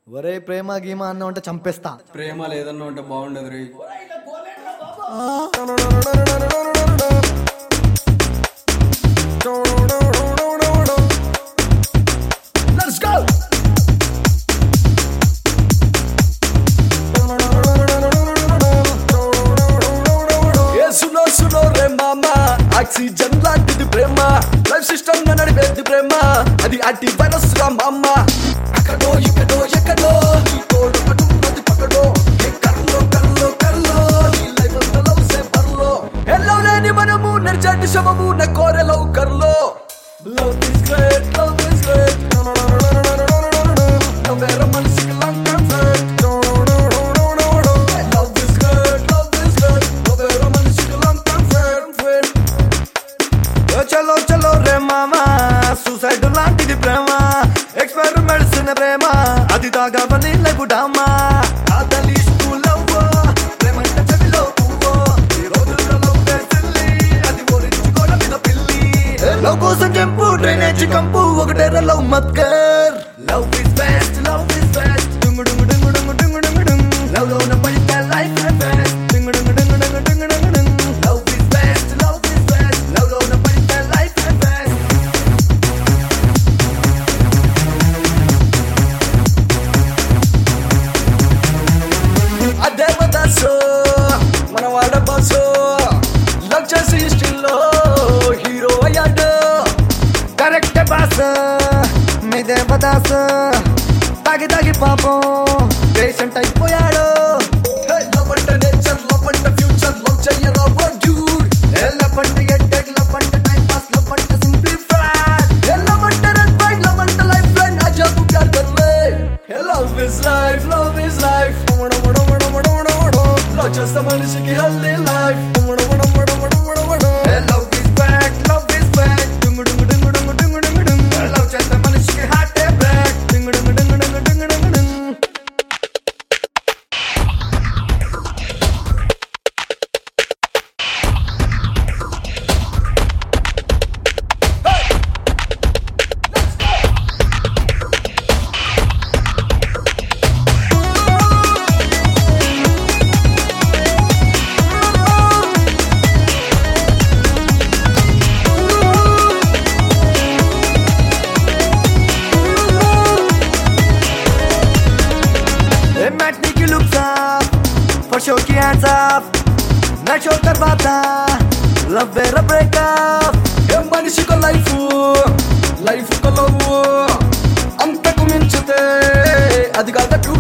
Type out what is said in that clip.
ఒరే ప్రేమ గీమ అన్న ఉంటే చంపేస్తా ప్రేమ లేదన్నా ఉంటే బాగుండదు రే Let's go! ఏ సునో సునో రే మామ ఆక్సిజన్ లాంటిది ప్రేమ లైఫ్ సిస్టమ్ నడిపేది ప్రేమ అది అట్టి వైరస్ రా మామ అక్కడో ఇక్కడో ఎక్కడో నీ తోడు అటున్నది పక్కడో ఏ కర్లో కర్లో కర్లో నీ లైఫ్ అంతా లవ్ సే పర్లో ఏ లవ్ లేని మనము నడిచేటి శవము నా కోరే లవ్ కర్లో love is great love is great వేరే మనిషికి లంగ్ కన్సర్ట్ love is great love is great వేరే మనిషికి లంగ్ కన్సర్ట్ ఓ చలో చలో రే మామా సూసైడ్ లాంటిది ప్రేమ ఎక్స్పైర్ మెడిసిన్ ప్రేమ అది తాగవని లేకుడామా ఆదలి స్కూల్ లవ్వో ప్రేమంట చెవిలో పువ్వో ఈ రోజుల్లో లవ్ సిల్లి అది ఓరించుకోవడం మీద పిల్లి లవ్ కోసం చెంపు డ్రైనేజ్ కంపు ఒకటే లవ్ మత్కర్ love is best love is best డుంగు డుంగు డుంగు డుంగు డుంగు డుంగు డుంగు లవ్ లోన పడితే లైఫ్ బెస్ట్ డుంగు డుంగు డుంగు డుంగు డుంగు డుంగు డుంగు love is best love is best love లోన పడితే లైఫ్ బెస్ట్ అదే బదాసు మన వాడ బాసు లవ్ చేసి హిస్టరీలో హీరో అయ్యాడు కరెక్ట్ బాస్ మీదే బదాస్ తాగి తాగి పాపం పేషెంట్ అయిపోయాడు లవ్ అంటే నేచర్ లవ్ అంటే ఫ్యూచర్ లవ్ చెయ్యరా డ్యూడ్ లవ్ అంటే ఎడ్డెక్ లవ్ అంటే టైం పాస్ లవ్ అంటే సింప్లిఫై లవ్ అంటే రెడ్ ఫైట్ లవ్ అంటే లైఫ్ లైన్ అజాబు ప్యార్ కర్ లే love is life love is life love చేస్తే మనిషికి healthy life love is back love is back డుంగు డుంగు డుంగు డుంగు డుంగు డుంగు డుంగు లవ్ చేస్తే మనిషికి హార్ట్ బ్యాక్ డుంగు డుంగు డుంగు డుంగు డుంగు డుంగు డుంగు ए मैटनी की लुक्स अप फॉर शो की हैंड्स अप मैं शो करवाता लव वेरा ब्रेकअप ఏ మనిషికో లైఫ్ లైఫ్ కో లవ్ అంతకు మించితే అది కాక